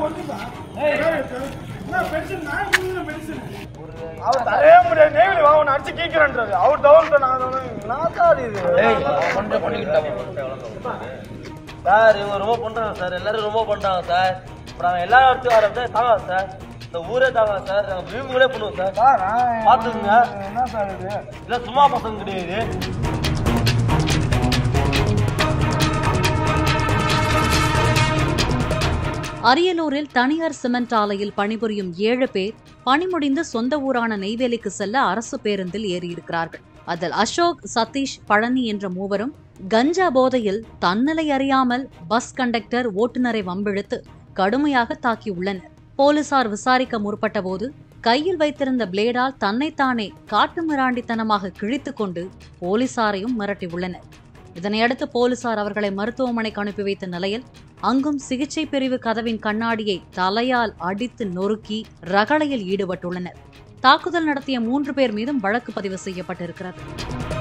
அவர் தரவே முடியாது நெய்வேலி வா உன்னை அடிச்சு கீக்கிறேன்றாரு அவர் தவறு நான் நான் தான் இது சார் இவங்க ரொம்ப பண்றாங்க சார் எல்லாரும் ரொம்ப பண்றாங்க சார் அப்புறம் அவன் எல்லா இடத்துக்கும் ஆரம்பிச்சா தாங்க சார் இந்த ஊரே தாங்க சார் நாங்கள் விரும்புகளே பண்ணுவோம் சார் சார் நான் பார்த்துக்குங்க. என்ன சார் இது இதெல்லாம் சும்மா பசங்க கிடையாது அரியலூரில் தனியார் சிமெண்ட் ஆலையில் பணிபுரியும் ஏழு பேர் பணி முடிந்து சொந்த ஊரான நெய்வேலிக்கு செல்ல அரசு பேருந்தில் ஏறியிருக்கிறார்கள் அதில் அசோக் சதீஷ் பழனி என்ற மூவரும் கஞ்சா போதையில் தன்னிலை அறியாமல் பஸ் கண்டக்டர் ஓட்டுநரை வம்பிழுத்து கடுமையாக தாக்கியுள்ளனர் போலீசார் விசாரிக்க முற்பட்டபோது கையில் வைத்திருந்த பிளேடால் தன்னைத்தானே காட்டுமிராண்டித்தனமாக கிழித்துக் கொண்டு போலீசாரையும் மிரட்டியுள்ளனர் இதனையடுத்து போலீசார் அவர்களை மருத்துவமனைக்கு அனுப்பி வைத்த நிலையில் அங்கும் சிகிச்சை பிரிவு கதவின் கண்ணாடியை தலையால் அடித்து நொறுக்கி ரகளையில் ஈடுபட்டுள்ளனர் தாக்குதல் நடத்திய மூன்று பேர் மீதும் வழக்கு பதிவு செய்யப்பட்டிருக்கிறது